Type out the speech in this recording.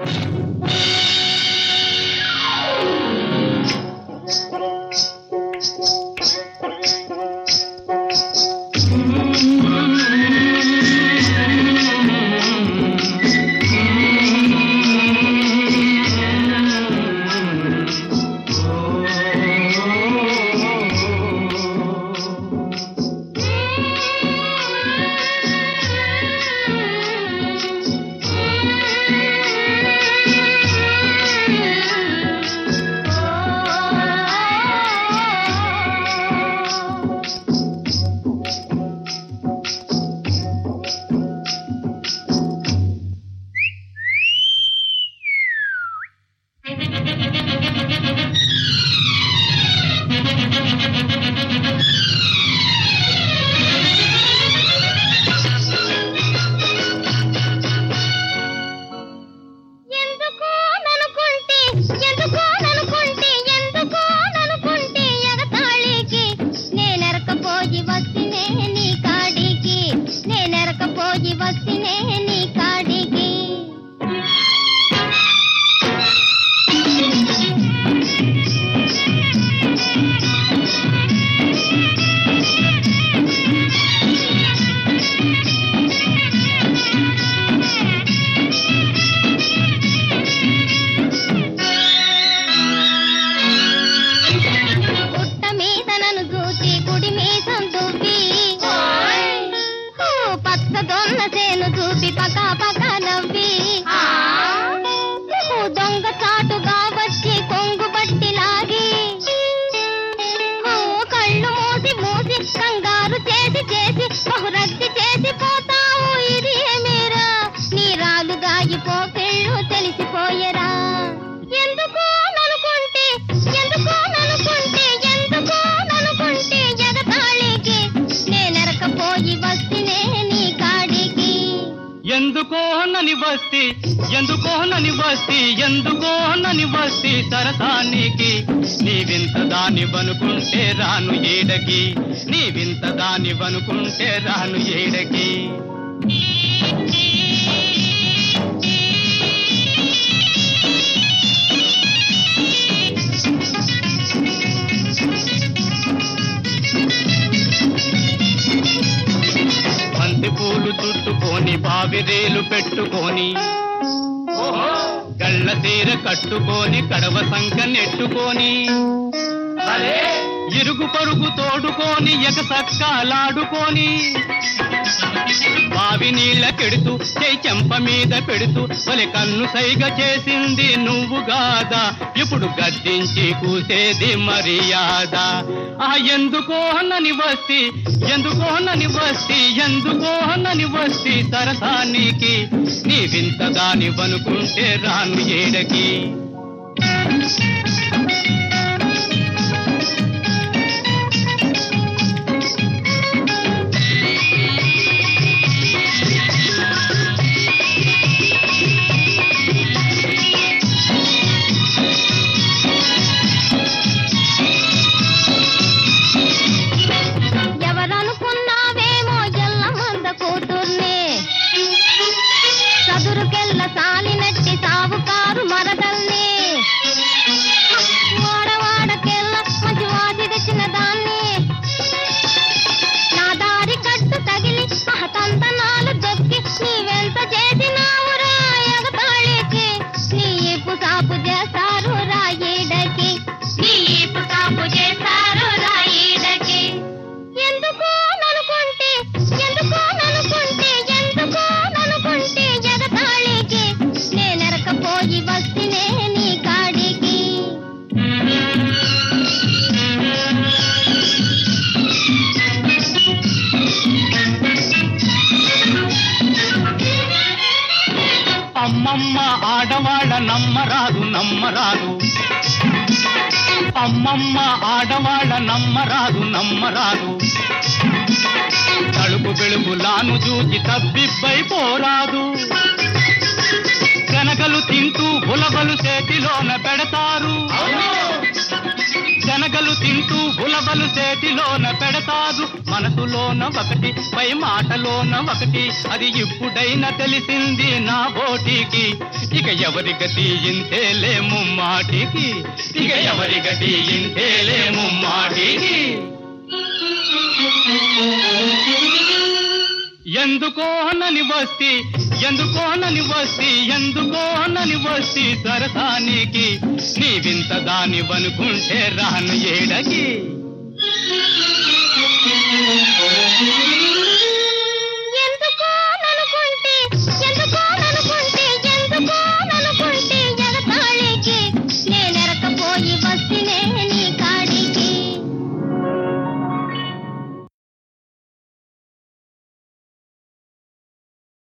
ఎందుకో ననుకుంటే ఎందుకో ననుకుంటే ఎందుకో ననుకుంటే ఎగతాళికి నేనెరకపోయి వస్తినే నీ కాడికి నేనెరకపోయి వస్తినే నీ కాడికి పుట్ట మీద నన్ను చూసి గుడి మీసం చూపి హూ, పచ్చ దొన్న చేను చూపి పక పక నవ్వి హూ, దొంగ చాటుగా వచ్చి కొంగు బట్టి లాగి హూ, కళ్ళు మూసి మూసి కంగారు చేసి చేసి బహురక్తి చేసి పోతావు ఇది మీరా నీ రాలు దాగిపోకెళ్ళు తెలిసిపోయరా ఎందుకో ననుకుంటే ఎందుకో ననుకుంటే ఎందుకో ననుకుంటే ఎగతాళికి నేనెరకపోయి వస్తినే నీ కాడికి ఎందుకో నని వస్తి ఎందుకో నని వస్తి ఎందుకో నని వస్తి సరసానికి నీ వింత దాని వనుకుంటే రాను ఏడకి నీ వింత దాని వనుకుంటే రాను ఏడకి బంతి పూలు చుట్టుకొని బావిరేలు పెట్టుకొని గళ్ళ తీర కట్టుకొని కడవ సంక నెట్టుకొని ఇరుగు పరుగు తోడుకొని ఎకసక్కాలాడుకొని బావి నీళ్ళ కెడుతూ చేయి చెంప మీద పెడుతూ ఒలి కన్ను సైగ చేసింది నువ్వు గాదా ఇప్పుడు గద్దించి కూసేది మర్యాద ఆ ఎందుకో నని వస్తి ఎందుకో నని వస్తి ఎందుకో నని వస్తి సరసానికి నీ వింత దాని వనుకుంటే రాను ఏడకి ఎవరనుకున్నావేమో ఎల్ల మంద కూతుర్ని చదురుకెళ్ళ సాలినట్టి సావుకారు మరదల్ని వాడవాడకెళ్ళ మంచి వాసి తెచ్చిన దాన్ని నా దారి కట్టు తగిలి మహతంతనాలు దొక్కి నీవెంత చేసినావురా ఎగతాళికి నీ ఇప్పు సాపు చేస్తారు రాయిడకి నీ ఇప్పు సాపు చేస్తారు రాయిడకి ఎందుకో ననుకుంటే ఎందుకో ననుకుంటే ఎందుకో ననుకుంటే ఎగతాళికి నేనెరకపోయి వస్తినే నీ కాడికి అమ్మమ్మ ఆడవాళ్ళ నమ్మరాదు నమ్మరాదు అమ్మమ్మ ఆడవాళ్ళ నమ్మరాదు నమ్మరాదు తలుపు వెలుగులాను చూచి తబ్బిబ్బై పోరాదు శనగలు తింటూ ఉలవలు చేతిలోన పెడతారు శనగలు తింటూ ఉలవలు చేతిలోన పెడతారు మనసులోన ఒకటి పై మాటలోన ఒకటి అది ఇప్పుడైనా తెలిసింది నా బోటికి ఇక ఎవరి గతి ఇంతేలే ముమ్మాటికి ఇక ఎవరి గతి ఇంతేలే ముమ్మాటికి ఎందుకోనని వస్తి ఎందుకోనని వస్తి ఎందుకోనని వస్తి సరసానికి నీ వింత దానివనుకుంటే రాను ఏడకి